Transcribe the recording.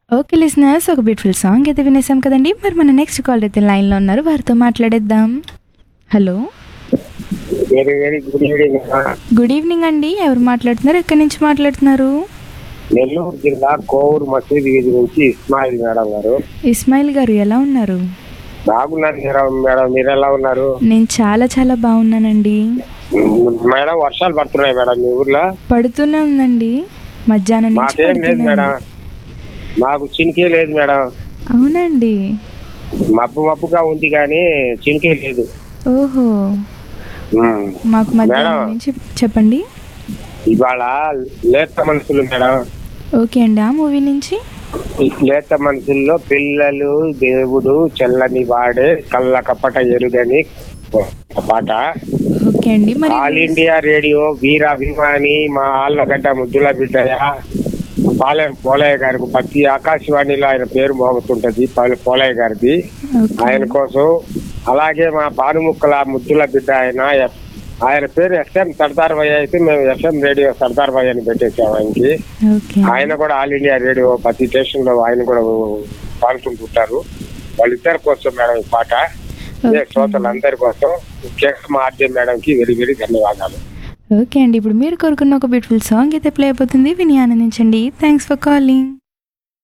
Okay listeners ఒక beautiful song అయితే వినేసాం కదండి మరి మన నెక్స్ట్ కాల్ అయితే లైన్లో ఉన్నారు వారితో మాట్లాడేద్దాం hello very very good evening good evening అండి ఎవరు మాట్లాడుతున్నారు ఎక్కడి నుంచి మాట్లాడుతున్నారు నెల్లూరు జిల్లా కోవూరు మసీద్ వీధి నుంచి ఇస్మాయిల్ మేడం గారు ఇస్మాయిల్ గారు ఎలా ఉన్నారు బాగున్నారు మేడం మేడం మీరు ఎలా ఉన్నారు నేను చాలా చాలా బాగున్నానండి మేడం వర్షాలు పడుతున్నాయి మేడం మీ ఊర్లో పడుతూనే ఉందండి మధ్యాహ్నం నుంచి మాకేం లేదు పడుతూనే మేడం ఉంది. మాకు చినికే లేదు మేడం అవునండి మబ్బు మబ్బుగా ఉంది కానీ చినికే లేదు ఓహో ఉమ్. మాకు మధ్యాహ్నం మేడం. నుంచి చెప్పండి ఇవాళ లేత మనుషులు మేడం ఓకే అండి ఆ మూవీ నుంచి ఈ లేత మనుషుల్లో పిల్లలు దేవుడు చల్లని వాడే కళ్ళ కపట ఎరుగని ఒక పాట ఓకే అండి మరి ఆల్ ఇండియా రేడియో వీరాభిమాని మా ఆళ్ళగడ్డ ముద్దుల బిడ్డయ పాలెం పోలయ్య గారికి ప్రతి ఆకాశవాణిలో ఆయన పేరు మోగుతుంటది పాలెం పోలయ్య గారిది ఓకే ఆయన కోసం అలాగే మా పానుముక్కల ముద్దుల బిడ్డ ఆయన ఎఫ్- ఆయన పేరు ఎస్ఎం సర్దార్ భయ్య అయితే మేము ఎఫ్ఎం రేడియో సర్దార్ భయ్య అని పెట్టేసాము ఆయనకి ఓకే ఆయన కూడా ఆల్ ఇండియా రేడియో ప్రతి స్టేషన్ లో ఆయన కూడా పాల్గొంటుంటారు వాళ్ళిద్దరి కోసం మేడం ఈ పాట ఇదే శ్రోతలందరి కోసం ముఖ్యంగా మా ఆర్జే మేడం కి వెరీ వెరీ ధన్యవాదాలు ఓకే అండి ఇప్పుడు మీరు కోరుకున్న ఒక బ్యూటిఫుల్ సాంగ్ అయితే ప్లే అయిపోతుంది విని ఆనందించండి థ్యాంక్స్ ఫర్ కాలింగ్